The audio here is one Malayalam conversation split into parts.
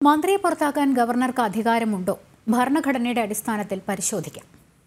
മന്ത്രിയെ പുറത്താക്കാൻ ഗവർണർക്ക് അധികാരമുണ്ടോ ഭരണഘടനയുടെ അടിസ്ഥാനത്തിൽ പരിശോധിക്കാം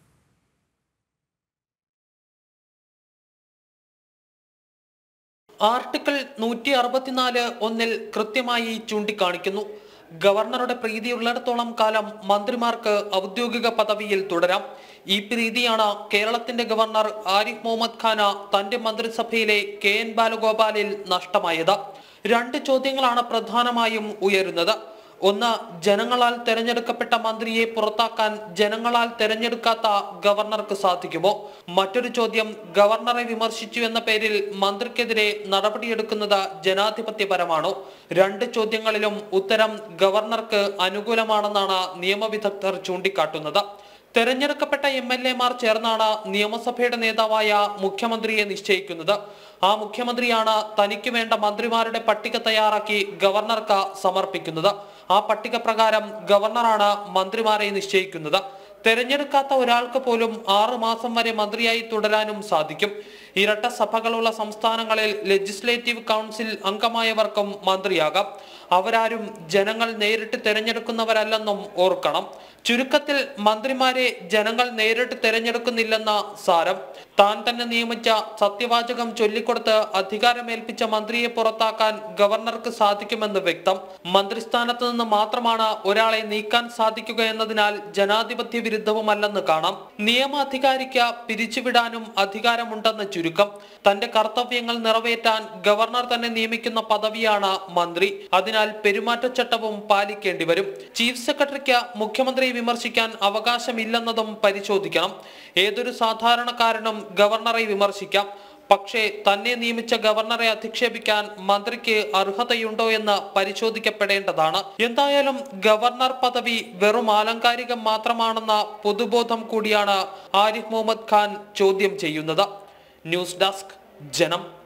ആർട്ടിക്കിൾ നൂറ്റി അറുപത്തിനാല് ഒന്നിൽ കൃത്യമായി ചൂണ്ടിക്കാണിക്കുന്നു ഗവർണറുടെ പ്രീതിയുള്ളിടത്തോളം കാലം മന്ത്രിമാർക്ക് ഔദ്യോഗിക പദവിയിൽ തുടരാം ഈ പ്രീതിയാണ് കേരളത്തിന്റെ ഗവർണർ ആരിഫ് മുഹമ്മദ് ഖാന തന്റെ മന്ത്രിസഭയിലെ കെ എൻ ബാലഗോപാലിൽ നഷ്ടമായത് രണ്ട് ചോദ്യങ്ങളാണ് പ്രധാനമായും ഉയരുന്നത് ഒന്ന് ജനങ്ങളാൽ തെരഞ്ഞെടുക്കപ്പെട്ട മന്ത്രിയെ പുറത്താക്കാൻ ജനങ്ങളാൽ തെരഞ്ഞെടുക്കാത്ത ഗവർണർക്ക് സാധിക്കുമോ മറ്റൊരു ചോദ്യം ഗവർണറെ വിമർശിച്ചു എന്ന പേരിൽ മന്ത്രിക്കെതിരെ നടപടിയെടുക്കുന്നത് ജനാധിപത്യപരമാണോ രണ്ട് ചോദ്യങ്ങളിലും ഉത്തരം ഗവർണർക്ക് അനുകൂലമാണെന്നാണ് നിയമവിദഗ്ധർ ചൂണ്ടിക്കാട്ടുന്നത് തെരഞ്ഞെടുക്കപ്പെട്ട എം എൽ എമാർ ചേർന്നാണ് നിയമസഭയുടെ നേതാവായ മുഖ്യമന്ത്രിയെ നിശ്ചയിക്കുന്നത് ആ മുഖ്യമന്ത്രിയാണ് തനിക്ക് വേണ്ട മന്ത്രിമാരുടെ പട്ടിക തയ്യാറാക്കി ഗവർണർക്ക് സമർപ്പിക്കുന്നത് ആ പട്ടിക പ്രകാരം ഗവർണറാണ് മന്ത്രിമാരെ നിശ്ചയിക്കുന്നത് തെരഞ്ഞെടുക്കാത്ത ഒരാൾക്ക് പോലും ആറ് മാസം വരെ മന്ത്രിയായി തുടരാനും സാധിക്കും ഇരട്ട സഭകളുള്ള സംസ്ഥാനങ്ങളിൽ ലെജിസ്ലേറ്റീവ് കൗൺസിൽ അംഗമായവർക്കും മന്ത്രിയാകാം അവരാരും ജനങ്ങൾ നേരിട്ട് തിരഞ്ഞെടുക്കുന്നവരല്ലെന്നും ഓർക്കണം ചുരുക്കത്തിൽ മന്ത്രിമാരെ ജനങ്ങൾ നേരിട്ട് തിരഞ്ഞെടുക്കുന്നില്ലെന്ന സാരം താൻ തന്നെ നിയമിച്ച സത്യവാചകം ചൊല്ലിക്കൊടുത്ത് അധികാരമേൽപ്പിച്ച മന്ത്രിയെ പുറത്താക്കാൻ ഗവർണർക്ക് സാധിക്കുമെന്ന് വ്യക്തം മന്ത്രിസ്ഥാനത്ത് നിന്ന് മാത്രമാണ് ഒരാളെ നീക്കാൻ സാധിക്കുക എന്നതിനാൽ ജനാധിപത്യ വിരുദ്ധവുമല്ലെന്ന് കാണാം നിയമാധികാരിക്ക് പിരിച്ചുവിടാനും അധികാരമുണ്ടെന്ന് ചുരുക്കം തന്റെ കർത്തവ്യങ്ങൾ നിറവേറ്റാൻ ഗവർണർ തന്നെ നിയമിക്കുന്ന പദവിയാണ് മന്ത്രി അതിനാൽ പെരുമാറ്റച്ചട്ടവും പാലിക്കേണ്ടി വരും ചീഫ് സെക്രട്ടറിക്ക് മുഖ്യമന്ത്രിയെ വിമർശിക്കാൻ അവകാശമില്ലെന്നതും പരിശോധിക്കണം ഏതൊരു സാധാരണക്കാരനും ഗവർണറെ വിമർശിക്കാം പക്ഷേ തന്നെ നിയമിച്ച ഗവർണറെ അധിക്ഷേപിക്കാൻ മന്ത്രിക്ക് അർഹതയുണ്ടോ എന്ന് പരിശോധിക്കപ്പെടേണ്ടതാണ് എന്തായാലും ഗവർണർ പദവി വെറും ആലങ്കാരികം മാത്രമാണെന്ന പൊതുബോധം കൂടിയാണ് ആരിഫ് മുഹമ്മദ് ഖാൻ ചോദ്യം ചെയ്യുന്നത് ന്യൂസ് ഡെസ്ക് ജനം